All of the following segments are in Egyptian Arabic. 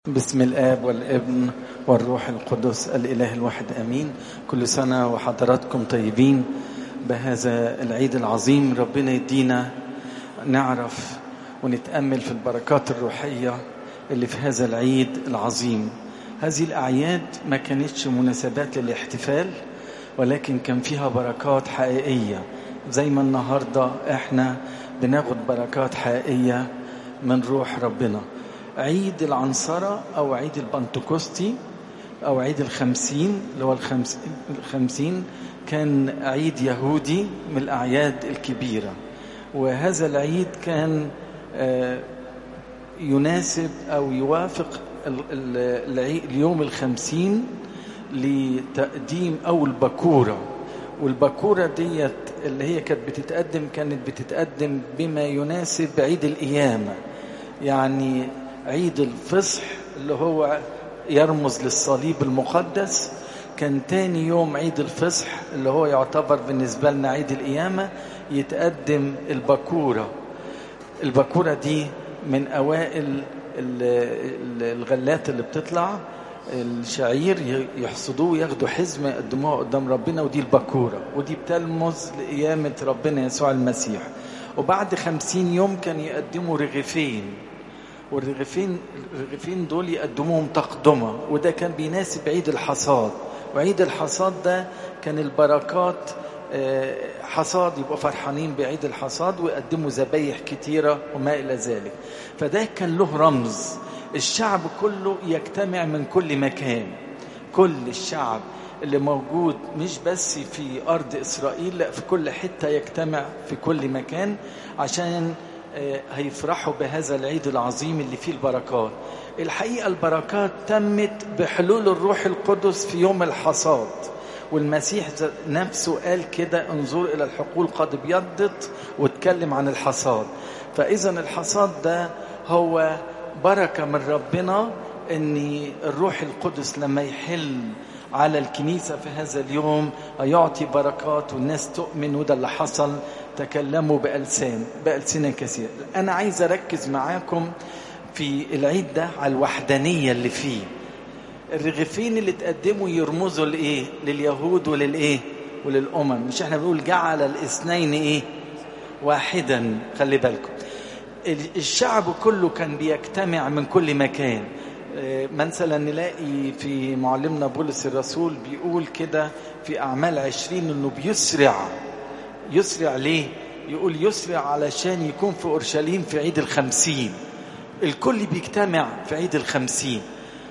بسم الآب والابن والروح القدس الإله الواحد أمين كل سنة وحضراتكم طيبين بهذا العيد العظيم ربنا يدينا نعرف ونتأمل في البركات الروحية اللي في هذا العيد العظيم هذه الأعياد ما كانتش مناسبات للاحتفال ولكن كان فيها بركات حقيقية زي ما النهاردة احنا بناخد بركات حقيقية من روح ربنا عيد العنصرة أو عيد البنتكوستي أو عيد الخمسين اللي هو الخمس الخمسين كان عيد يهودي من الأعياد الكبيرة وهذا العيد كان يناسب أو يوافق اليوم الخمسين لتقديم أو البكورة والبكورة ديت اللي هي كانت بتتقدم كانت بتتقدم بما يناسب عيد القيامة يعني عيد الفصح اللي هو يرمز للصليب المقدس كان تاني يوم عيد الفصح اللي هو يعتبر بالنسبة لنا عيد القيامة يتقدم البكورة البكورة دي من أوائل الغلات اللي بتطلع الشعير يحصدوه ياخدوا حزمة يقدموها قدام ربنا ودي البكورة ودي بتلمز لقيامة ربنا يسوع المسيح وبعد خمسين يوم كان يقدموا رغيفين والرغيفين الرغيفين دول يقدموهم تقدمة وده كان بيناسب عيد الحصاد وعيد الحصاد ده كان البركات حصاد يبقوا فرحانين بعيد الحصاد ويقدموا ذبايح كتيرة وما إلى ذلك فده كان له رمز الشعب كله يجتمع من كل مكان كل الشعب اللي موجود مش بس في أرض إسرائيل لا في كل حتة يجتمع في كل مكان عشان هيفرحوا بهذا العيد العظيم اللي فيه البركات الحقيقة البركات تمت بحلول الروح القدس في يوم الحصاد والمسيح نفسه قال كده انظر إلى الحقول قد ابيضت واتكلم عن الحصاد فإذا الحصاد ده هو بركة من ربنا ان الروح القدس لما يحل على الكنيسة في هذا اليوم هيعطي بركات والناس تؤمن وده اللي حصل تكلموا بألسان بألسنة كثير أنا عايز أركز معاكم في العيد ده على الوحدانية اللي فيه الرغيفين اللي تقدموا يرمزوا لإيه لليهود وللإيه وللأمم مش احنا بنقول جعل الاثنين إيه واحدا خلي بالكم الشعب كله كان بيجتمع من كل مكان مثلا نلاقي في معلمنا بولس الرسول بيقول كده في أعمال عشرين أنه بيسرع يسرع ليه يقول يسرع علشان يكون في أورشليم في عيد الخمسين الكل بيجتمع في عيد الخمسين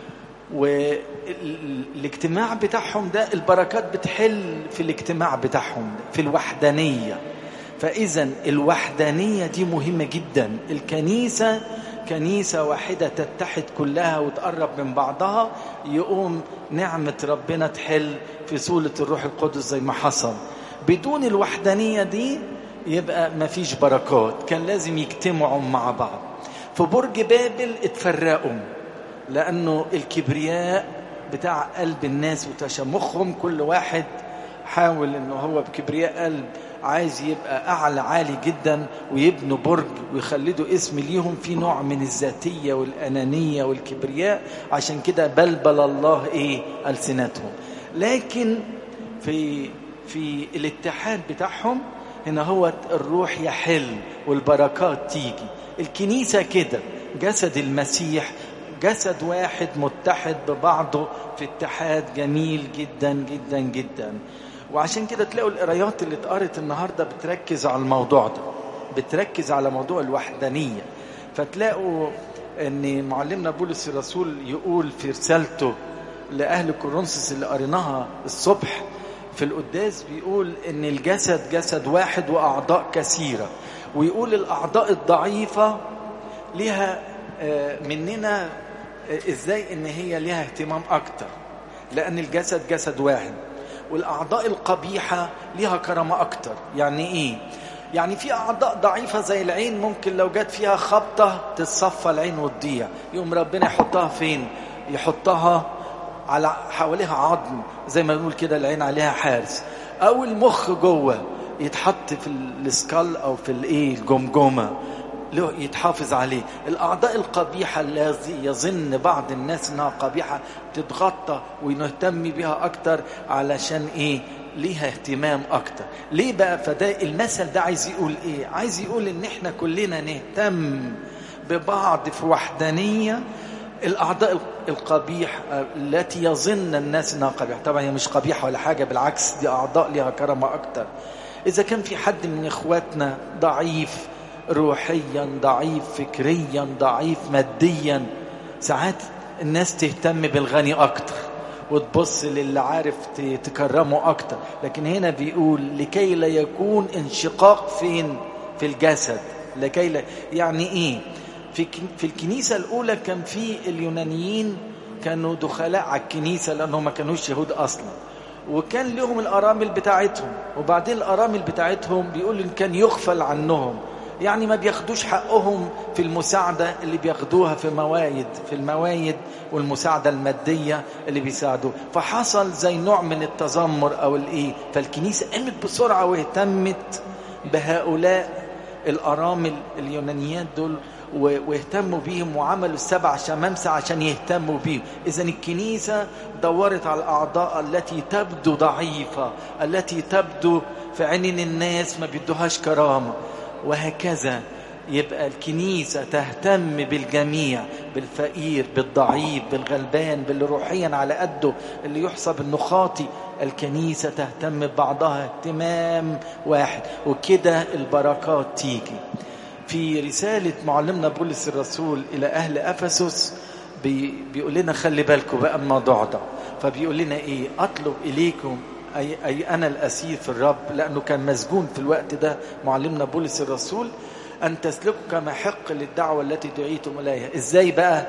والاجتماع بتاعهم ده البركات بتحل في الاجتماع بتاعهم ده في الوحدانية فإذا الوحدانية دي مهمة جدا الكنيسة كنيسة واحدة تتحد كلها وتقرب من بعضها يقوم نعمة ربنا تحل في سولة الروح القدس زي ما حصل بدون الوحدانية دي يبقى ما فيش بركات كان لازم يجتمعوا مع بعض في برج بابل اتفرقوا لأنه الكبرياء بتاع قلب الناس وتشمخهم كل واحد حاول انه هو بكبرياء قلب عايز يبقى أعلى عالي جدا ويبنوا برج ويخلدوا اسم ليهم في نوع من الذاتية والأنانية والكبرياء عشان كده بلبل الله إيه ألسنتهم لكن في في الاتحاد بتاعهم هنا هو الروح يحل والبركات تيجي الكنيسة كده جسد المسيح جسد واحد متحد ببعضه في اتحاد جميل جدا جدا جدا وعشان كده تلاقوا القرايات اللي اتقرت النهارده بتركز على الموضوع ده بتركز على موضوع الوحدانيه فتلاقوا ان معلمنا بولس الرسول يقول في رسالته لاهل كورنثوس اللي قريناها الصبح في القداس بيقول ان الجسد جسد واحد واعضاء كثيره ويقول الاعضاء الضعيفه لها مننا ازاي ان هي لها اهتمام اكتر لان الجسد جسد واحد والأعضاء القبيحة ليها كرامة أكتر يعني إيه؟ يعني في أعضاء ضعيفة زي العين ممكن لو جت فيها خبطة تتصفى العين وتضيع يقوم ربنا يحطها فين؟ يحطها على حواليها عظم زي ما بنقول كده العين عليها حارس أو المخ جوه يتحط في السكال أو في الإيه الجمجمة له يتحافظ عليه الأعضاء القبيحة الذي يظن بعض الناس أنها قبيحة تتغطى ونهتم بها أكتر علشان إيه ليها اهتمام أكتر ليه بقى فده المثل ده عايز يقول إيه عايز يقول إن إحنا كلنا نهتم ببعض في وحدانية الأعضاء القبيحة التي يظن الناس أنها قبيحة طبعا هي مش قبيحة ولا حاجة بالعكس دي أعضاء لها كرامة أكتر إذا كان في حد من إخواتنا ضعيف روحيا ضعيف فكريا ضعيف ماديا ساعات الناس تهتم بالغني أكتر وتبص للي عارف تكرمه أكتر لكن هنا بيقول لكي لا يكون انشقاق فين في الجسد لكي لا يعني إيه في في الكنيسة الأولى كان في اليونانيين كانوا دخلاء على الكنيسة لأنهم ما كانوش يهود أصلا وكان لهم الأرامل بتاعتهم وبعدين الأرامل بتاعتهم بيقول إن كان يغفل عنهم يعني ما بياخدوش حقهم في المساعدة اللي بياخدوها في موايد في الموايد والمساعدة المادية اللي بيساعدوا فحصل زي نوع من التذمر أو الإيه فالكنيسة قامت بسرعة واهتمت بهؤلاء الأرامل اليونانيات دول واهتموا بيهم وعملوا السبع شمامسة عشان يهتموا بيهم إذا الكنيسة دورت على الأعضاء التي تبدو ضعيفة التي تبدو في عين الناس ما بيدوهاش كرامة وهكذا يبقى الكنيسة تهتم بالجميع بالفقير بالضعيف بالغلبان باللي روحيا على قده اللي يحسب انه خاطي الكنيسة تهتم ببعضها اهتمام واحد وكده البركات تيجي في رسالة معلمنا بولس الرسول إلى أهل أفسس بي بيقول لنا خلي بالكم بقى الموضوع ده فبيقول لنا إيه أطلب إليكم أي, أي أنا الأسير في الرب لأنه كان مسجون في الوقت ده معلمنا بولس الرسول أن تسلكوا كما حق للدعوة التي دعيتم إليها إزاي بقى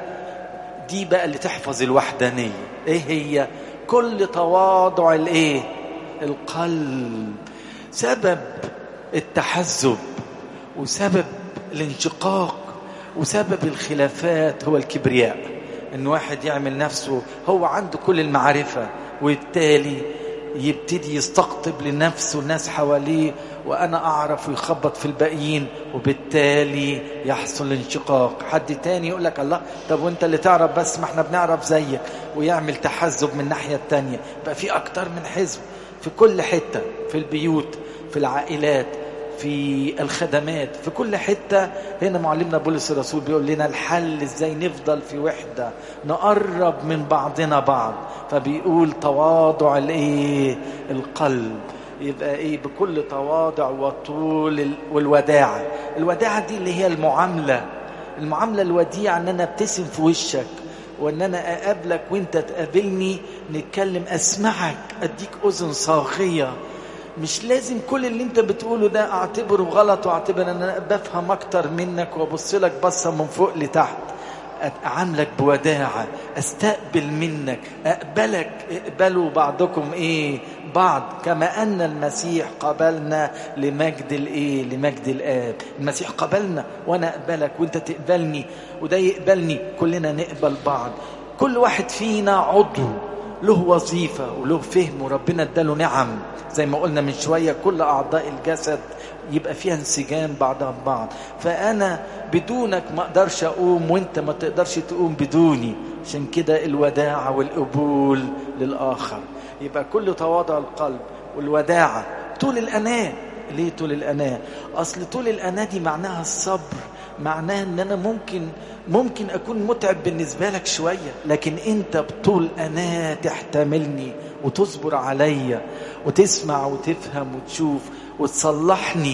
دي بقى اللي تحفظ الوحدانية إيه هي كل تواضع الإيه القلب سبب التحزب وسبب الانشقاق وسبب الخلافات هو الكبرياء ان واحد يعمل نفسه هو عنده كل المعرفة وبالتالي يبتدي يستقطب لنفسه الناس حواليه وأنا أعرف ويخبط في الباقيين وبالتالي يحصل انشقاق حد تاني يقول لك الله طب وانت اللي تعرف بس ما احنا بنعرف زيك ويعمل تحزب من الناحية التانية بقى في أكتر من حزب في كل حتة في البيوت في العائلات في الخدمات في كل حتة هنا معلمنا بولس الرسول بيقول لنا الحل ازاي نفضل في وحدة نقرب من بعضنا بعض فبيقول تواضع الايه القلب يبقى ايه بكل تواضع وطول والوداعة الوداعة دي اللي هي المعاملة المعاملة الوديعة ان انا ابتسم في وشك وان انا اقابلك وانت تقابلني نتكلم اسمعك اديك اذن صاغيه مش لازم كل اللي انت بتقوله ده اعتبره غلط واعتبر ان انا بفهم اكتر منك وابص لك بصه من فوق لتحت اعاملك بوداعه استقبل منك اقبلك اقبلوا بعضكم ايه بعض كما ان المسيح قبلنا لمجد الايه لمجد الاب المسيح قبلنا وانا اقبلك وانت تقبلني وده يقبلني كلنا نقبل بعض كل واحد فينا عضو له وظيفة وله فهم وربنا اداله نعم زي ما قلنا من شوية كل أعضاء الجسد يبقى فيها انسجام بعضها ببعض فأنا بدونك ما أقدرش أقوم وأنت ما تقدرش تقوم بدوني عشان كده الوداعة والقبول للآخر يبقى كل تواضع القلب والوداعة طول الأناة ليه طول الأناة أصل طول الأناة دي معناها الصبر معناها ان انا ممكن ممكن اكون متعب بالنسبه لك شويه لكن انت بطول انا تحتملني وتصبر عليا وتسمع وتفهم وتشوف وتصلحني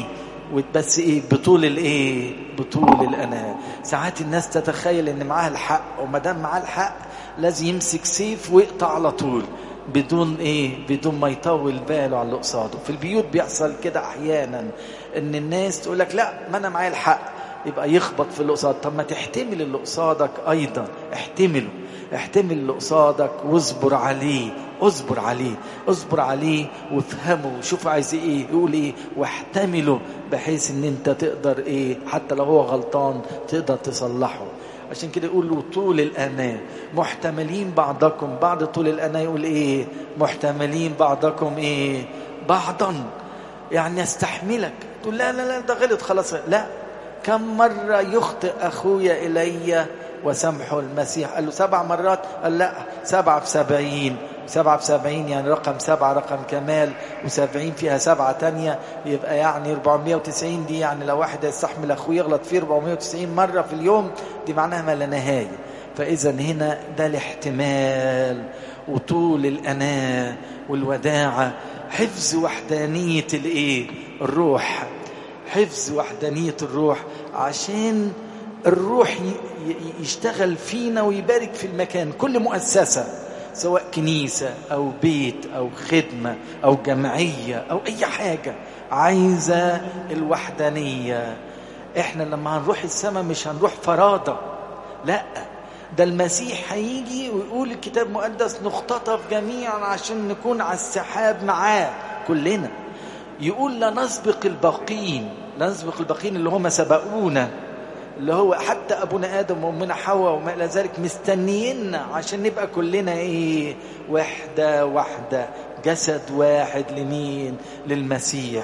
بس ايه بطول الايه بطول الانا ساعات الناس تتخيل ان معاها الحق وما دام معاه الحق لازم يمسك سيف ويقطع على طول بدون ايه بدون ما يطول باله على اللي قصاده في البيوت بيحصل كده احيانا ان الناس تقول لك لا ما انا معايا الحق يبقى يخبط في اللي قصاد طب ما تحتمل اللي قصادك ايضا احتمله احتمل اللي قصادك واصبر عليه اصبر عليه اصبر عليه وافهمه وشوف عايز ايه يقول ايه واحتمله بحيث ان انت تقدر ايه حتى لو هو غلطان تقدر تصلحه عشان كده يقول له طول الأناة محتملين بعضكم بعد طول الأناة يقول ايه محتملين بعضكم ايه بعضا يعني يستحملك تقول لا لا لا ده غلط خلاص لا كم مرة يخطئ أخويا إلي وسامحه المسيح قال له سبع مرات قال لا سبعة في سبعين سبعة في سبعين يعني رقم سبعة رقم كمال وسبعين فيها سبعة تانية يبقى يعني 490 دي يعني لو واحد يستحمل أخوه يغلط فيه 490 مرة في اليوم دي معناها ما لا نهاية فإذا هنا ده الاحتمال وطول الأناة والوداعة حفظ وحدانية الإيه الروح حفظ وحدانية الروح عشان الروح يشتغل فينا ويبارك في المكان كل مؤسسة سواء كنيسة أو بيت أو خدمة أو جمعية أو أي حاجة عايزة الوحدانية احنا لما هنروح السماء مش هنروح فرادة لا ده المسيح هيجي ويقول الكتاب المقدس نختطف جميعا عشان نكون على السحاب معاه كلنا يقول لا نسبق الباقين لا نسبق الباقين اللي هم سبقونا اللي هو حتى ابونا ادم وامنا حواء وما الى ذلك مستنيينا عشان نبقى كلنا ايه وحده واحده جسد واحد لمين للمسيح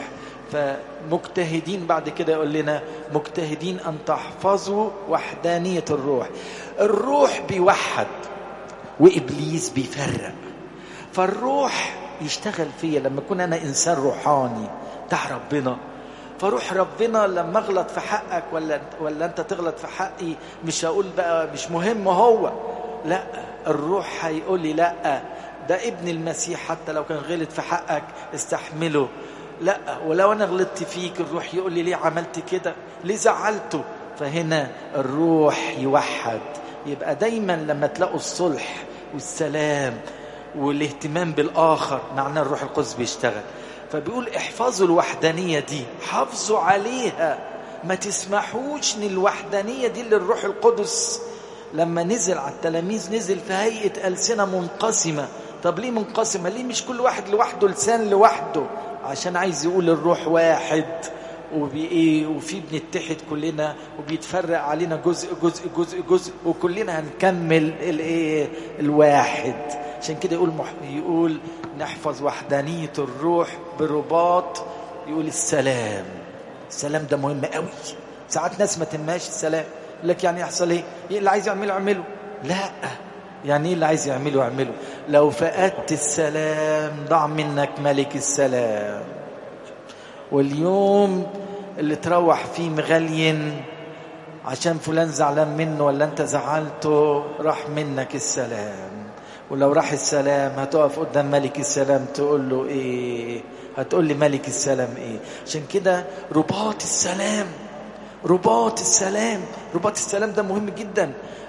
فمجتهدين بعد كده يقول لنا مجتهدين ان تحفظوا وحدانيه الروح الروح بيوحد وابليس بيفرق فالروح يشتغل فيا لما اكون انا انسان روحاني بتاع ربنا فروح ربنا لما اغلط في حقك ولا ولا انت تغلط في حقي مش هقول بقى مش مهم هو لا الروح هيقول لي لا ده ابن المسيح حتى لو كان غلط في حقك استحمله لا ولو انا غلطت فيك الروح يقول لي ليه عملت كده ليه زعلته فهنا الروح يوحد يبقى دايما لما تلاقوا الصلح والسلام والاهتمام بالاخر معناه الروح القدس بيشتغل فبيقول احفظوا الوحدانية دي حافظوا عليها ما تسمحوش ان الوحدانية دي للروح القدس لما نزل على التلاميذ نزل في هيئة ألسنة منقسمة طب ليه منقسمة ليه مش كل واحد لوحده لسان لوحده عشان عايز يقول الروح واحد وبإيه وفي بنتحد كلنا وبيتفرق علينا جزء جزء جزء جزء وكلنا هنكمل الايه الواحد عشان كده يقول مح... يقول نحفظ وحدانية الروح برباط يقول السلام السلام ده مهم قوي ساعات ناس ما تماش السلام لك يعني يحصل ايه اللي عايز يعمله اعمله لا يعني ايه اللي عايز يعمله اعمله لو فقدت السلام ضاع منك ملك السلام واليوم اللي تروح فيه مغلين عشان فلان زعلان منه ولا انت زعلته راح منك السلام ولو راح السلام هتقف قدام ملك السلام تقول له ايه هتقول لي ملك السلام ايه عشان كده رباط السلام رباط السلام رباط السلام ده مهم جدا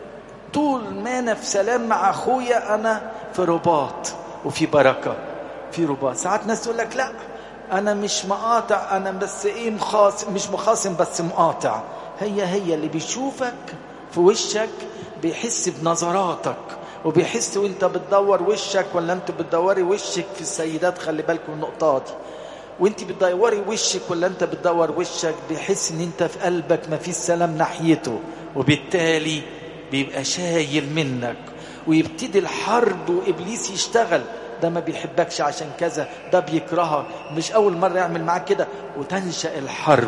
طول ما انا في سلام مع اخويا انا في رباط وفي بركه في رباط ساعات ناس تقول لك لا انا مش مقاطع انا بس ايه مخاصم مش مخاصم بس مقاطع هي هي اللي بيشوفك في وشك بيحس بنظراتك وبيحس وانت بتدور وشك ولا انت بتدوري وشك في السيدات خلي بالكم النقطه دي وانت بتدوري وشك ولا انت بتدور وشك بيحس ان انت في قلبك ما فيش سلام ناحيته وبالتالي بيبقى شايل منك ويبتدي الحرب وابليس يشتغل ده ما بيحبكش عشان كذا ده بيكرهك مش اول مره يعمل معاك كده وتنشا الحرب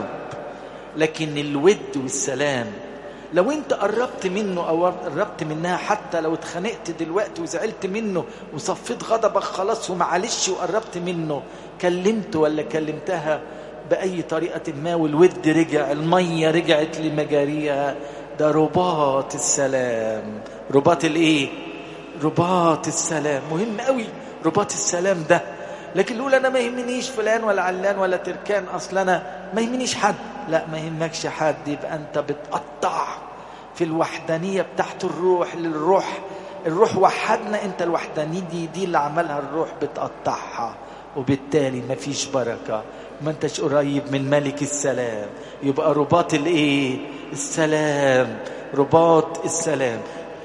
لكن الود والسلام لو انت قربت منه او قربت منها حتى لو اتخانقت دلوقتي وزعلت منه وصفيت غضبك خلاص ومعلش وقربت منه كلمته ولا كلمتها بأي طريقة ما والود رجع المية رجعت لمجاريها ده رباط السلام رباط الايه رباط السلام مهم قوي رباط السلام ده لكن يقول انا ما يهمنيش فلان ولا علان ولا تركان اصل انا ما يهمنيش حد لا ما يهمكش حد يبقى انت بتقطع في الوحدانيه بتاعت الروح للروح الروح وحدنا انت الوحدانيه دي دي اللي عملها الروح بتقطعها وبالتالي ما فيش بركه ما انتش قريب من ملك السلام يبقى رباط الايه السلام رباط السلام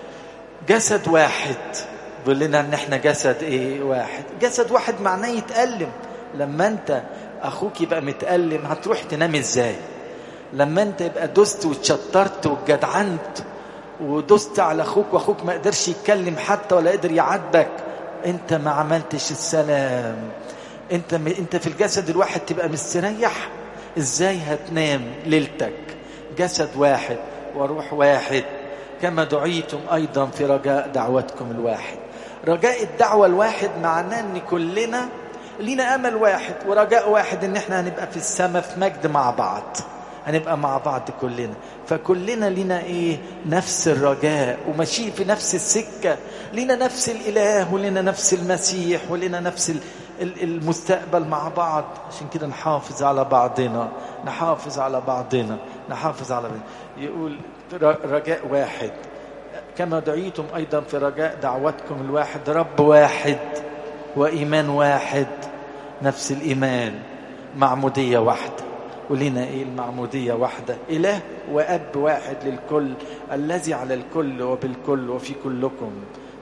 جسد واحد بيقول لنا ان احنا جسد ايه واحد جسد واحد معناه يتألم لما انت اخوك يبقى متألم هتروح تنام ازاي لما انت يبقى دست واتشطرت واتجدعنت ودست على اخوك واخوك ما قدرش يتكلم حتى ولا قدر يعاتبك انت ما عملتش السلام انت م... انت في الجسد الواحد تبقى مستريح ازاي هتنام ليلتك جسد واحد وروح واحد كما دعيتم أيضا في رجاء دعوتكم الواحد رجاء الدعوة الواحد معناه أن كلنا لينا أمل واحد ورجاء واحد أن احنا هنبقى في السماء في مجد مع بعض هنبقى مع بعض كلنا فكلنا لنا ايه نفس الرجاء وماشيين في نفس السكة لنا نفس الإله ولنا نفس المسيح ولنا نفس المستقبل مع بعض عشان كده نحافظ على بعضنا نحافظ على بعضنا نحافظ على بعضنا يقول رجاء واحد كما دعيتم أيضا في رجاء دعوتكم الواحد رب واحد وإيمان واحد نفس الإيمان معمودية واحدة ولنا ايه المعمودية واحدة إله وأب واحد للكل الذي على الكل وبالكل وفي كلكم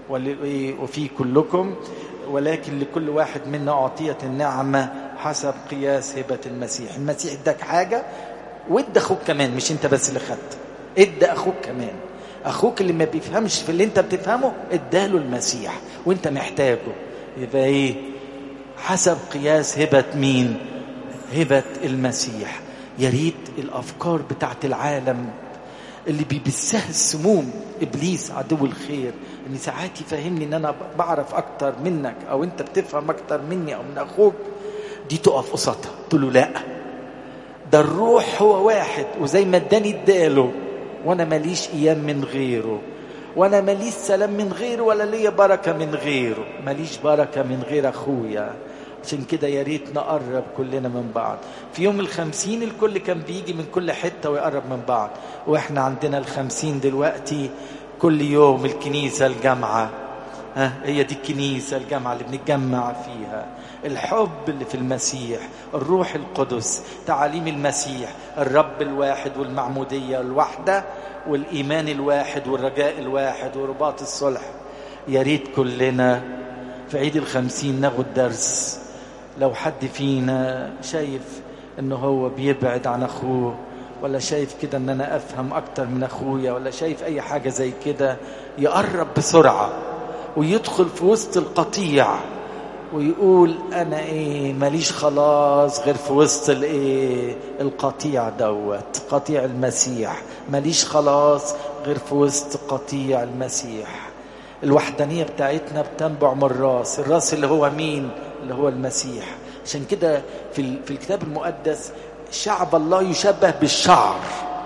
وفي كلكم ولكن لكل واحد منا أعطيت النعمة حسب قياس هبة المسيح المسيح اداك حاجة وادى أخوك كمان مش انت بس اللي خدت ادى أخوك كمان أخوك اللي ما بيفهمش في اللي انت بتفهمه اداله المسيح وانت محتاجه يبقى ايه حسب قياس هبة مين هبة المسيح يا ريت الأفكار بتاعت العالم اللي بيبثها السموم إبليس عدو الخير إن ساعات يفهمني إن أنا بعرف أكتر منك أو أنت بتفهم أكتر مني أو من أخوك دي تقف قصادها تقول له لا ده الروح هو واحد وزي ما اداني اداله وانا ماليش ايام من غيره وانا ماليش سلام من غيره ولا ليا بركه من غيره ماليش بركه من غير اخويا عشان كده يا ريت نقرب كلنا من بعض في يوم الخمسين الكل كان بيجي من كل حتة ويقرب من بعض واحنا عندنا الخمسين دلوقتي كل يوم الكنيسة الجامعة ها هي دي الكنيسة الجامعة اللي بنتجمع فيها الحب اللي في المسيح الروح القدس تعاليم المسيح الرب الواحد والمعمودية الواحدة والإيمان الواحد والرجاء الواحد ورباط الصلح يا ريت كلنا في عيد الخمسين ناخد درس لو حد فينا شايف انه هو بيبعد عن اخوه ولا شايف كده ان انا افهم اكتر من اخويا ولا شايف اي حاجة زي كده يقرب بسرعة ويدخل في وسط القطيع ويقول انا ايه ماليش خلاص غير في وسط الايه القطيع دوت قطيع المسيح ماليش خلاص غير في وسط قطيع المسيح الوحدانية بتاعتنا بتنبع من الراس الراس اللي هو مين اللي هو المسيح عشان كده في, في الكتاب المقدس شعب الله يشبه بالشعر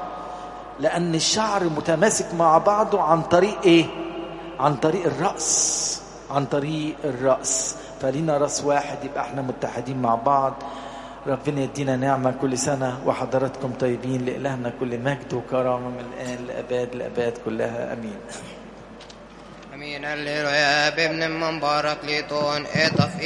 لأن الشعر متماسك مع بعضه عن طريق إيه عن طريق الرأس عن طريق الرأس فلينا رأس واحد يبقى احنا متحدين مع بعض ربنا يدينا نعمة كل سنة وحضراتكم طيبين لإلهنا كل مجد وكرامة من الآن لأباد لأباد كلها أمين امين الليل يا ابن مبارك ليتون اطف